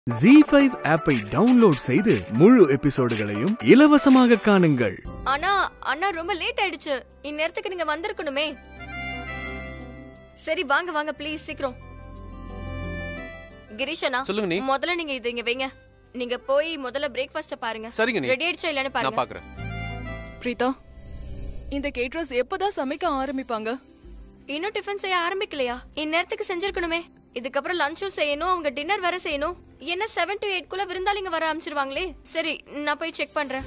G five ஆப்பை download செய்து முழு எபிசோடுகளையும் இலவசமாக காணுங்கள் ஆனா அண்ணா ரொம்ப லேட் ஆயிடுச்சு இந்நேரத்துக்கு நீங்க வந்திருக்கணுமே சரி வாங்க வாங்க ப்ளீஸ் சீக்கிரம் கிரீஷ் அண்ணா சொல்லுங்க நீ முதல்ல நீங்க இது இங்க வைங்க நீங்க போய் முதல்ல பிரேக்ஃபாஸ்ட் பாருங்க சரிங்க நீ ரெடி ஆயிடுச்சா இல்லன்னு நான் பாருங்க பாக்குறேன் பிரீதா இந்த கேட்ரஸ் எப்பதான் சமைக்க ஆரம்பிப்பாங்க இன்னும் டிஃபன் செய்ய ஆரம்பிக்கலையா இந்நேரத்துக்கு செஞ்சிருக்கணுமே இதுக்கப்புறம் லஞ்சும் செய்யணும் அவங்க டின்னர் வேற செய்யணும் என்ன செவன் டு எயிட் குள்ள விருந்தாளிங்க வர ஆரம்பிச்சிருவாங்களே சரி நான் போய் செக் பண்றேன்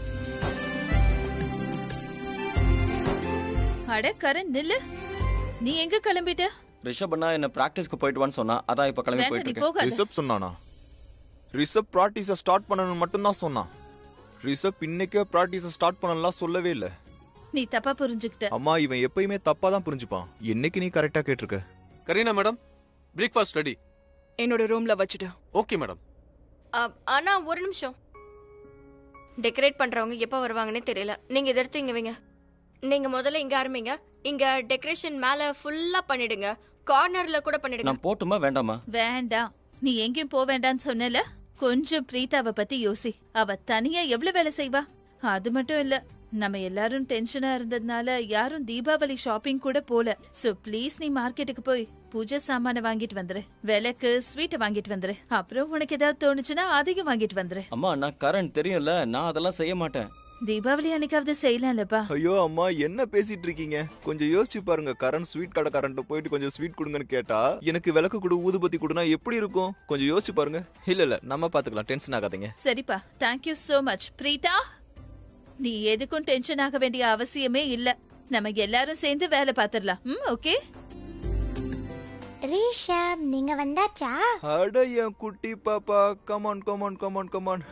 அட கரண் நில்லு நீ எங்க கிளம்பிட்ட ரிஷப் அண்ணா என்ன பிராக்டிஸ்க்கு போயிட்டு வான்னு சொன்னா அதான் இப்ப கிளம்பி வேண்டாம் போயிட்டு நீ இருக்கேன் போகாத ரிசப் சொன்னானா ரிசப் ப்ராக்டிஸை ஸ்டார்ட் பண்ணணும்னு மட்டும்தான் சொன்னான் ரிசப் இன்னைக்கே ப்ராக்டிஸை ஸ்டார்ட் பண்ணலாம் சொல்லவே இல்ல நீ தப்பா புரிஞ்சுக்கிட்ட அம்மா இவன் எப்பயுமே தப்பா தான் புரிஞ்சுப்பான் என்னைக்கு நீ கரெக்டா கேட்டிருக்க கரீனா மேடம் பிரேக்ஃபாஸ்ட் ரெடி என்னோட ரூம்ல வச்சுட்டு ஓகே மேடம் அ, ஆனா ஒரு நிமிஷம் டெக்கரேட் பண்றவங்க எப்ப வருவாங்கன்னே தெரியல நீங்க இதை எடுத்து இங்க வைங்க நீங்க முதல்ல இங்க ஆரம்பிங்க இங்க டெக்கரேஷன் மேல ஃபுல்லா பண்ணிடுங்க கார்னர்ல கூட பண்ணிடுங்க நான் போட்டுமா வேண்டாமா வேண்டாம் நீ எங்கேயும் போக வேண்டாம்னு சொன்னல கொஞ்சம் பிரீதாவை பத்தி யோசி அவ தனியா எவ்வளவு வேலை செய்வா அது மட்டும் இல்ல நம்ம எல்லாரும் டென்ஷனா இருந்ததுனால யாரும் தீபாவளி ஷாப்பிங் கூட போல சோ ப்ளீஸ் நீ மார்க்கெட்டுக்கு போய் பூஜை சாமான வாங்கிட்டு வந்துரு விளக்கு ஸ்வீட் வாங்கிட்டு வந்துரு அப்புறம் உனக்கு ஏதாவது தோணுச்சுன்னா அதையும் வாங்கிட்டு வந்துரு அம்மா நான் கரண் தெரியும்ல நான் அதெல்லாம் செய்ய மாட்டேன் தீபாவளி அன்னைக்காவது செய்யலாம்லப்பா ஐயோ அம்மா என்ன பேசிட்டு இருக்கீங்க கொஞ்சம் யோசிச்சு பாருங்க கரண் ஸ்வீட் கடைக்காரன்ட்ட போயிட்டு கொஞ்சம் ஸ்வீட் கொடுங்கன்னு கேட்டா எனக்கு விளக்கு கொடு ஊதுபத்தி கொடுனா எப்படி இருக்கும் கொஞ்சம் யோசிச்சு பாருங்க இல்ல இல்ல நம்ம பாத்துக்கலாம் டென்ஷன் ஆகாதீங்க சரிப்பா தேங்க்யூ சோ மச் பிரீதா நீ எதுக்கும் டென்ஷன் ஆக வேண்டிய அவசியமே இல்ல நம்ம எல்லாரும் சேர்ந்து வேலை பாத்துரலாம் ம் ஓகே ரிஷப் நீங்க வந்தாச்சா அட என் குட்டி பாப்பா கமான் கமான் கமான் கமான்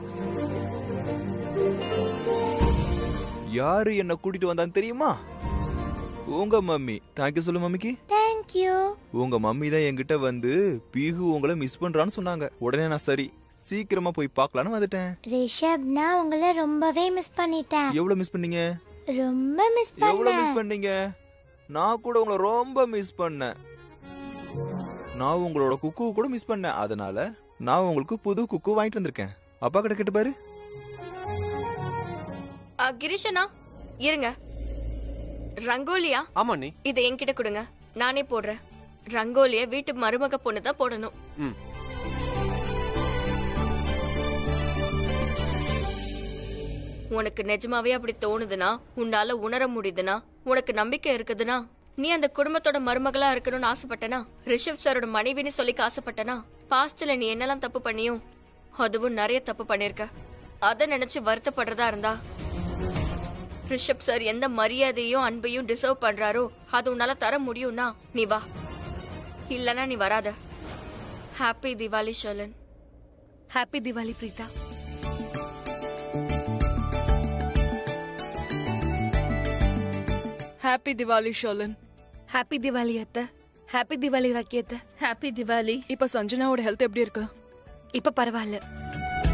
யாரு என்ன கூட்டிட்டு வந்தான்னு தெரியுமா உங்க மம்மி தேங்க்யூ சொல்லு மம்மிக்கு தேங்க்யூ உங்க மம்மி தான் என்கிட்ட வந்து பீகு உங்களை மிஸ் பண்றான்னு சொன்னாங்க உடனே நான் சரி சீக்கிரமா போய் பார்க்கலான்னு வந்துட்டேன் ரிஷப் நான் உங்களை ரொம்பவே மிஸ் பண்ணிட்டேன் எவ்வளவு மிஸ் பண்ணீங்க ரொம்ப மிஸ் எவ்வளவு மிஸ் பண்ணேன் பண்ணீங்க நான் கூட உங்களை ரொம்ப மிஸ் பண்ணேன் நான் உங்களோட குக்கு கூட மிஸ் பண்ணேன் அதனால நான் உங்களுக்கு புது குக்கு வாங்கிட்டு வந்திருக்கேன் அப்பா கிட்ட கேட்டு பாரு அ, கிரீஷ் அண்ணா இருங்க ரங்கோலியா ஆமா நீ இதை என்கிட்ட கொடுங்க நானே போடுறேன் ரங்கோலிய வீட்டு மருமக பொண்ணு தான் போடணும் ம் உனக்கு நிஜமாவே அப்படி தோணுதுன்னா உன்னால உணர முடியுதுன்னா உனக்கு நம்பிக்கை இருக்குதுன்னா நீ அந்த குடும்பத்தோட மருமகளா இருக்கணும்னு ஆசைப்பட்டனா ரிஷப் சாரோட மனைவின்னு சொல்லிக்க ஆசைப்பட்டனா பாஸ்ட்ல நீ என்னெல்லாம் தப்பு பண்ணியும் அதுவும் நிறைய தப்பு பண்ணிருக்க அத நினைச்சு வருத்தப்படுறதா இருந்தா ரிஷப் சார் எந்த மரியாதையும் அன்பையும் டிசர்வ் பண்றாரோ அது உன்னால தர முடியும்னா நீ வா இல்லனா நீ வராத happy Diwali Sholan happy Diwali Preetha happy Diwali Sholan happy Diwali அத்தை ஹாப்பி திவாலி ராக்கி அத்தை ஹாப்பி திவாலி இப்ப சஞ்சனாவோட ஹெல்த் எப்படி இருக்கு இப்ப பரவாயில்ல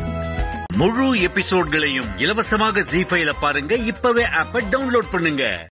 முழு எபிசோட்களையும் இலவசமாக ஜி ஃபைல பாருங்க இப்பவே ஆப்ப டவுன்லோட் பண்ணுங்க